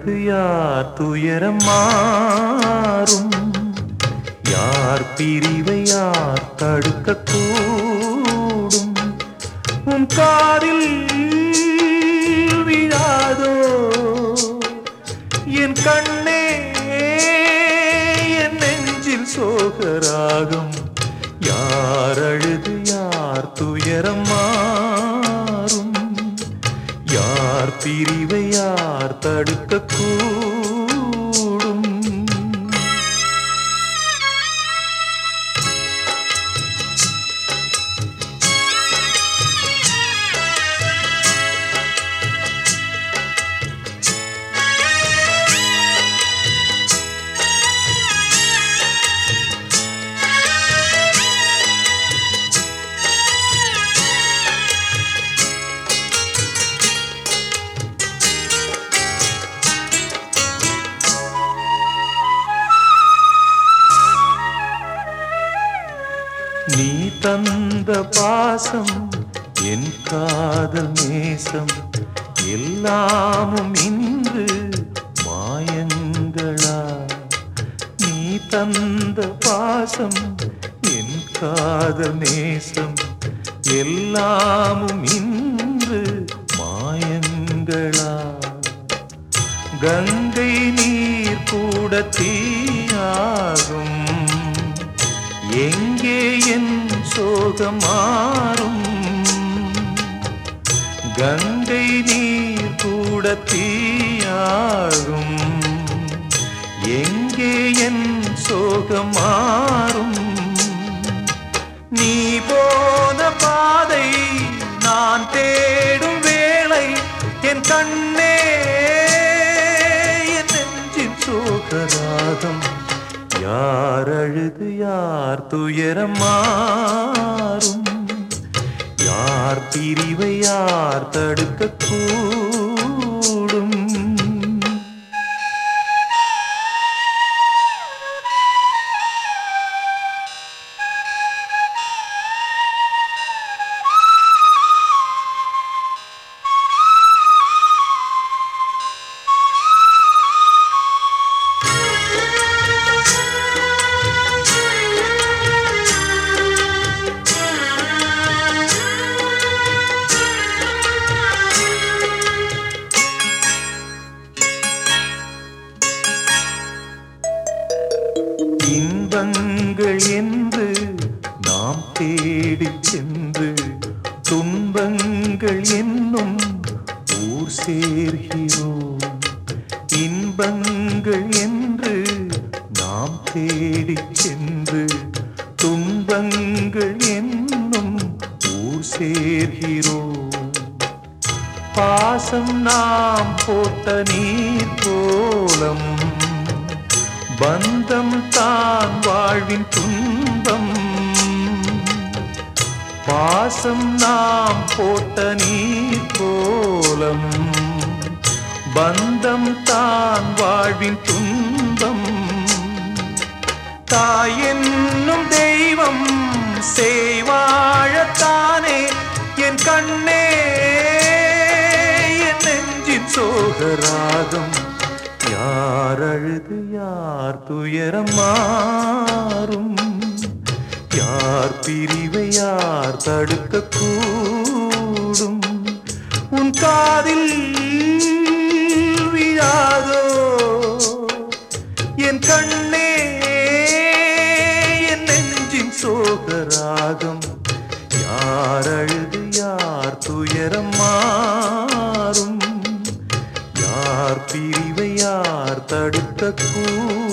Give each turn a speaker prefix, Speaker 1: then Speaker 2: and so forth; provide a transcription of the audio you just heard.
Speaker 1: அழுது யார் துயரம் மாறும் யார் பிரிவை யார் தடுக்க கூடும் உன் காதில் விழாதோ என் கண்ணே என் நெஞ்சில் சோகராகும் யார் அழுது யார் துயரம் மாறும் யார் பிரிவை யார் தடுக்க கூடும் நீ தந்த பாசம் என் காதல் நேசம் எல்லாமும் இன்று மாயங்களா நீ தந்த பாசம் என் காதல் நேசம் எல்லாமும் இன்று மாயங்களா கங்கை நீர் கூட தீயாகும் எங்கே என் சோகம் மாறும் கங்கை நீர் கூட தீயாகும் எங்கே என் சோகம் மாறும் நீ போன பாதை நான் தேடும் வேளை என் கண்ணே என் நெஞ்சின் சோகராகம் யார் அழுது யார் துயரம் மாறும் யார் பிரிவை யார் தடுக்க கூடும் இன்பங்கள் என்று நாம் தேடிச் சென்று துன்பங்கள் என்னும் ஊர் சேர்கிறோம் இன்பங்கள் என்று நாம் தேடிச் சென்று துன்பங்கள் என்னும் ஊர் சேர்கிறோம் பாசம் நாம் போட்ட நீர் கோலம் பந்தம் தான் வாழ்வின் துன்பம் பாசம் நாம் போட்ட நீர் கோலம் பந்தம் தான் வாழ்வின் துன்பம் தாய் என்னும் தெய்வம் செய்வாழத்தானே என் கண்ணே என் நெஞ்சின் சோகராகம் யார் அழுது யார் துயரம் மாறும் யார் பிரிவை யார் தடுக்க கூடும் உன் காதில் விழாதோ என் கண்ணே என் நெஞ்சின் சோகராகம் யார் அழுது யார் துயரம் மாறும் யார் பிரிவை யார் தடுக்க கூடும்